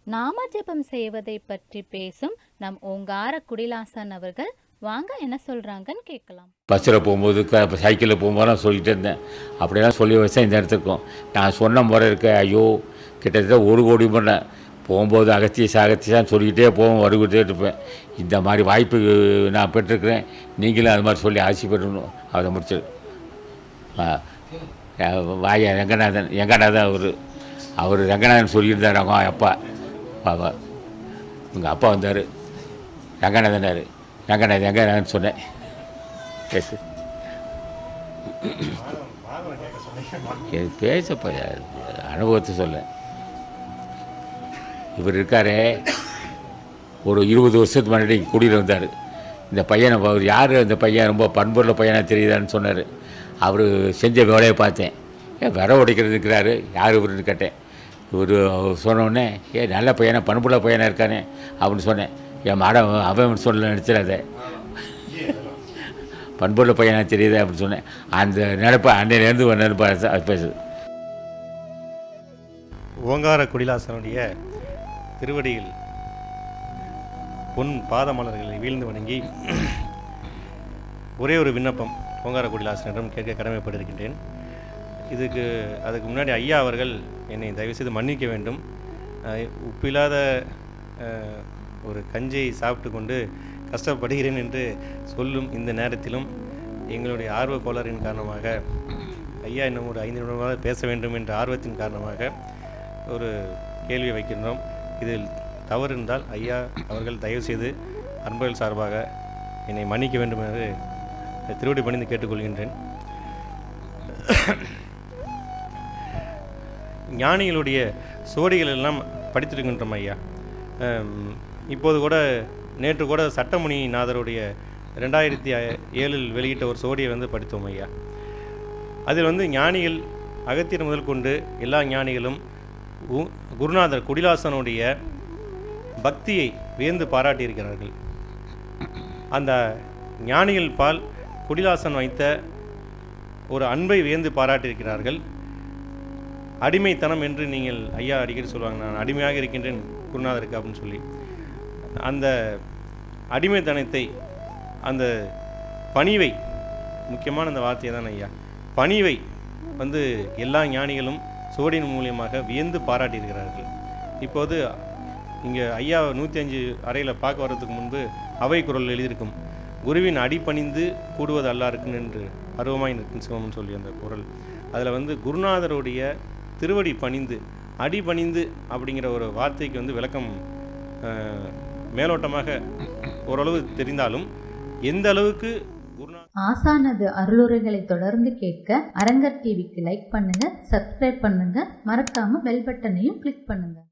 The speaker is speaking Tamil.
நாம ஜெபம் செய்வதை பற்றி பேசும் நம் ஓங்கார குடிலாசன் அவர்கள் வாங்க என்ன சொல்றாங்கன்னு கேட்கலாம் பஸ்ஸில் போகும்போது க சைக்கிளில் போகும்போதெல்லாம் சொல்லிகிட்டே இருந்தேன் அப்படியெல்லாம் சொல்லி வச்சா இந்த இடத்துக்கும் நான் சொன்ன முறை இருக்க ஐயோ கிட்டத்தட்ட ஒரு கோடி முறை போகும்போது அகத்தியசா அகத்தியசான்னு சொல்லிக்கிட்டே போவோம் வருகிட்டே இருப்பேன் இந்த மாதிரி வாய்ப்பு நான் பெற்றிருக்கிறேன் நீங்களும் அது மாதிரி சொல்லி ஆசை பெறணும் அதை முடிச்சு வாயா ரங்கநாதன் ரங்கநாதன் அவர் அவர் ரங்கநாதன் சொல்லியிருந்தார் அவங்க அப்பா பாபா உங்கள் அப்பா வந்தார் ரங்கநாதனார் ரங்கநாதன் ரங்கநாதன் சொன்னேன் பேசு இது பேசப்ப அனுபவத்தை சொல்ல இவர் இருக்காரே ஒரு இருபது வருஷத்துக்கு முன்னாடி குடியில் வந்தார் இந்த பையனை அவர் யார் அந்த பையன் ரொம்ப பண்புள்ள பையனாக தெரியுதான்னு சொன்னார் அவர் செஞ்ச வேலையை பார்த்தேன் ஏன் விர உடைக்கிறது இருக்கிறாரு யார் இவருன்னு கேட்டேன் இவர் சொன்னோடனே ஏ நல்ல பையனா பண்புள்ள பையனாக இருக்கானே அப்படின்னு சொன்னேன் என் மாடம் அவன் சொல்ல நினச்சிடாத பண்புள்ள பையனாக தெரியுது அப்படின்னு சொன்னேன் அந்த நினைப்பை அன்னையிலேருந்து ஒரு நினைப்பா அது பேசுது ஓங்கார குடிலாசனுடைய திருவடியில் பொன் பாதமலர்களை வீழ்ந்து வணங்கி ஒரே ஒரு விண்ணப்பம் ஓங்கார குடிலாசனிடம் கேட்க கடமைப்பட்டிருக்கின்றேன் இதுக்கு அதுக்கு முன்னாடி ஐயா அவர்கள் என்னை தயவுசெய்து மன்னிக்க வேண்டும் அஹ், உப்பில்லாத அஹ், ஒரு கஞ்சியை சாப்பிட்டு கொண்டு கஷ்டப்படுகிறேன் என்று சொல்லும் இந்த நேரத்திலும் எங்களுடைய ஆர்வ கோளாறின் காரணமாக ஐயா இன்னும் ஒரு ஐந்து நிமிடமாக பேச வேண்டும் என்ற ஆர்வத்தின் காரணமாக ஒரு கேள்வி வைக்கின்றோம் இதில் தவறு இருந்தால் ஐயா அவர்கள் தயவு செய்து அன்பர்கள் சார்பாக என்னை மன்னிக்க வேண்டும் என்று திருவடி பணிந்து கேட்டுக்கொள்கின்றேன் ஞானிகளுடைய சுவடிகள் எல்லாம் படித்திருக்கின்றோம் ஐயா அம், இப்போது கூட நேற்று கூட சட்டமணி நாதருடைய ரெண்டாயிரத்தி ஏழில் வெளியிட்ட ஒரு சுவடியை வந்து படித்தோம் ஐயா அதில் வந்து ஞானிகள் அகத்தியர் முதல் கொண்டு எல்லா ஞானிகளும் உ- குருநாதர் குடிலாசனுடைய பக்தியை வியந்து பாராட்டியிருக்கிறார்கள் அந்த ஞானிகள் பால் குடிலாசன் வைத்த ஒரு அன்பை வியந்து பாராட்டியிருக்கிறார்கள் அடிமைத்தனம் என்று நீங்கள் ஐயா அடிக்கடி சொல்லுவாங்க நான் அடிமையாக இருக்கின்றேன் குருநாதருக்கு அப்படின்னு சொல்லி அந்த அடிமைத்தனத்தை அந்த பணிவை முக்கியமான அந்த வார்த்தையை தான் ஐயா பணிவை வந்து எல்லா ஞானிகளும் சுவடியின் மூலியமாக வியந்து பாராட்டியிருக்கிறார்கள் இப்போது இங்கே ஐயா நூற்றி அஞ்சு அறையில் பார்க்க வர்றதுக்கு முன்பு அவை குரல் எழுதியிருக்கும் குருவின் அடிபணிந்து கூடுவது அல்லாருக்குன்னு என்று அருவமாய் நிற்கும் சிவம்னு சொல்லி அந்த குரல் அதில் வந்து குருநாதருடைய திருவடி பணிந்து அடிபணிந்து அப்படிங்கிற ஒரு வார்த்தைக்கு வந்து விளக்கம் அஹ், மேலோட்டமாக ஓரளவு தெரிந்தாலும் எந்த அளவுக்கு குருநா ஆசானது அருளுரைகளை தொடர்ந்து கேட்க அரங்கர் டிவிக்கு லைக் பண்ணுங்க சப்ஸ்கிரைப் பண்ணுங்க மறக்காம பெல் பட்டனையும் கிளிக் பண்ணுங்க